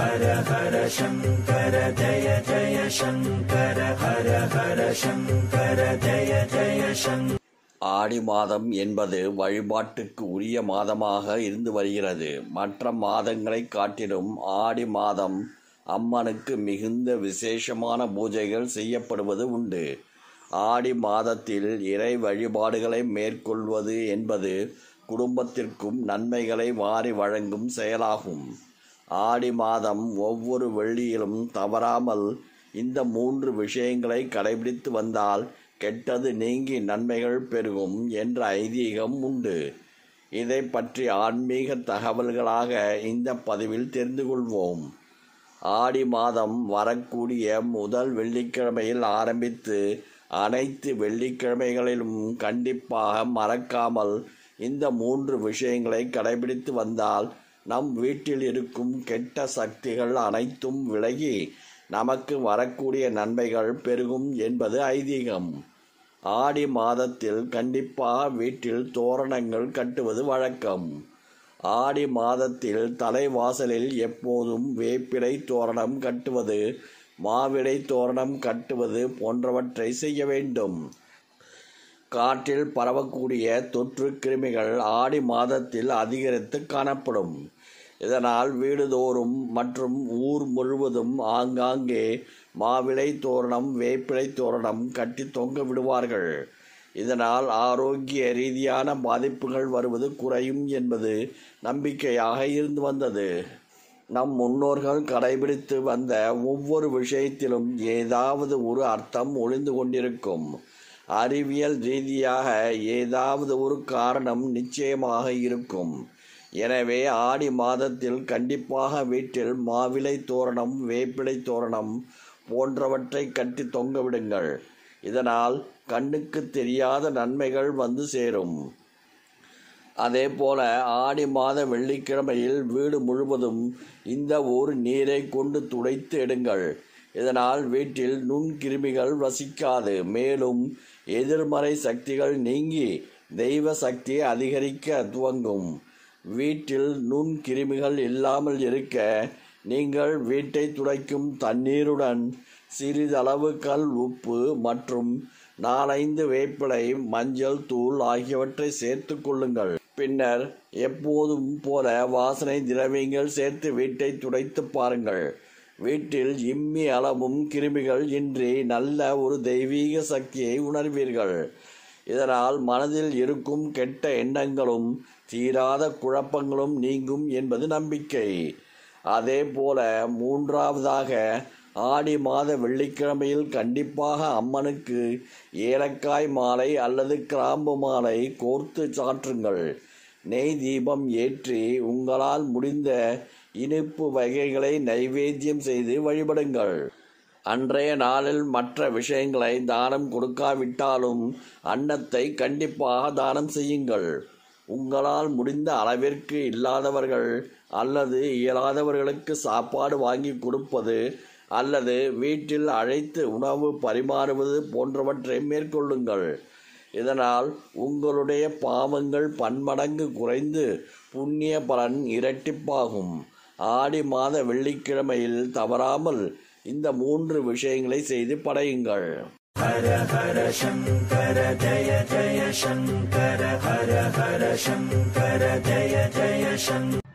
ஹர ஹர சங்கர ஜய ஜய சங்கர ஹர ஹர சங்கர ஜய ஜய சங்கர ஆடி மாதம் என்பது வழிபாட்டுக்கு உரிய மாதமாக இருந்து வருகிறது மற்ற மாதங்களை காட்டிலும் ஆடி மாதம் அம்மனுக்கு மிகுந்த விசேஷமான பூஜைகள் செய்யப்படுவது உண்டு ஆடி மாதத்தில் இறை வழிபாடுகளை மேற்கொள்வது என்பது குடும்பத்திற்கும் நன்மைகளை வாரி வழங்கும் செயலாகும் ஆடி மாதம் ஒவ்வொரு வெள்ளியிலும் தவறாமல் இந்த மூன்று விஷயங்களை கடைபிடித்து வந்தால் கெட்டது நீங்கி நன்மைகள் பெருகும் என்ற ஐதீகம் உண்டு இதை பற்றி ஆன்மீக தகவல்களாக இந்த பதிவில் தெரிந்து கொள்வோம் ஆடி மாதம் வரக்கூடிய முதல் வெள்ளிக்கிழமையில் ஆரம்பித்து அனைத்து வெள்ளிக்கிழமைகளிலும் கண்டிப்பாக மறக்காமல் இந்த மூன்று விஷயங்களை கடைபிடித்து வந்தால் நம் வீட்டில் இருக்கும் கெட்ட சக்திகள் அனைத்தும் விலகி நமக்கு வரக்கூடிய நன்மைகள் பெருகும் என்பது ஐதீகம் ஆடி மாதத்தில் கண்டிப்பாக வீட்டில் தோரணங்கள் கட்டுவது வழக்கம் ஆடி மாதத்தில் தலைவாசலில் எப்போதும் வேப்பிலை தோரணம் கட்டுவது மாவிடை தோரணம் கட்டுவது போன்றவற்றை செய்ய வேண்டும் காற்றில் பரவக்கூடிய தொற்று கிருமிகள் ஆடி மாதத்தில் அதிகரித்து காணப்படும் இதனால் வீடுதோறும் மற்றும் ஊர் முழுவதும் ஆங்காங்கே மாவிளை தோரணம் வேப்பிலை தோரணம் கட்டி தொங்க விடுவார்கள் இதனால் ஆரோக்கிய ரீதியான பாதிப்புகள் வருவது குறையும் என்பது நம்பிக்கையாக இருந்து வந்தது நம் முன்னோர்கள் கடைபிடித்து வந்த ஒவ்வொரு விஷயத்திலும் ஏதாவது ஒரு அர்த்தம் ஒளிந்து கொண்டிருக்கும் அறிவியல் ரீதியாக ஏதாவது ஒரு காரணம் நிச்சயமாக இருக்கும் எனவே ஆடி மாதத்தில் கண்டிப்பாக வீட்டில் மாவிலை தோரணம் வேப்பிலை தோரணம் போன்றவற்றை கட்டி தொங்கவிடுங்கள் இதனால் கண்ணுக்கு தெரியாத நன்மைகள் வந்து சேரும் அதே போல ஆடி மாத வெள்ளிக்கிழமையில் வீடு முழுவதும் இந்த ஒரு நீரை கொண்டு துடைத்து எடுங்கள் இதனால் வீட்டில் நுண்கிருமிகள் வசிக்காது மேலும் எதிர்மறை சக்திகள் நீங்கி தெய்வ சக்தி அதிகரிக்க துவங்கும் வீட்டில் நுண்கிருமிகள் இல்லாமல் இருக்க நீங்கள் வீட்டை துடைக்கும் தண்ணீருடன் சிறிதளவு கல் உப்பு மற்றும் நாலைந்து வேப்பிலை மஞ்சள் தூள் ஆகியவற்றை சேர்த்து கொள்ளுங்கள் பின்னர் எப்போதும் போல வாசனை திரவியங்கள் சேர்த்து வீட்டை துடைத்து பாருங்கள் வீட்டில் இம்மி அளவும் கிருமிகள் இன்றி நல்ல ஒரு தெய்வீக சக்தியை உணர்வீர்கள் இதனால் மனதில் இருக்கும் கெட்ட எண்ணங்களும் தீராத குழப்பங்களும் நீங்கும் என்பது நம்பிக்கை அதே போல மூன்றாவதாக ஆடி மாத வெள்ளிக்கிழமையில் கண்டிப்பாக அம்மனுக்கு ஏலக்காய் மாலை அல்லது கிராம்பு மாலை கோர்த்து சாற்றுங்கள் நெய் தீபம் ஏற்றி உங்களால் முடிந்த இனிப்பு வகைகளை நைவேத்தியம் செய்து வழிபடுங்கள் அன்றைய நாளில் மற்ற விஷயங்களை தானம் கொடுக்காவிட்டாலும் அன்னத்தை கண்டிப்பாக தானம் செய்யுங்கள் உங்களால் முடிந்த அளவிற்கு இல்லாதவர்கள் அல்லது இயலாதவர்களுக்கு சாப்பாடு வாங்கி கொடுப்பது அல்லது வீட்டில் அழைத்து உணவு பரிமாறுவது போன்றவற்றை மேற்கொள்ளுங்கள் இதனால் உங்களுடைய பாவங்கள் பன்மடங்கு குறைந்து புண்ணிய பலன் இரட்டிப்பாகும் ஆடி மாத வெள்ளிக்கிழமையில் தவறாமல் இந்த மூன்று விஷயங்களை செய்து படையுங்கள் ஹர ஹர சங்கர ஜய ஜய சங்கர ஹர ஹர சங்கர ஜய ஜய சங்கர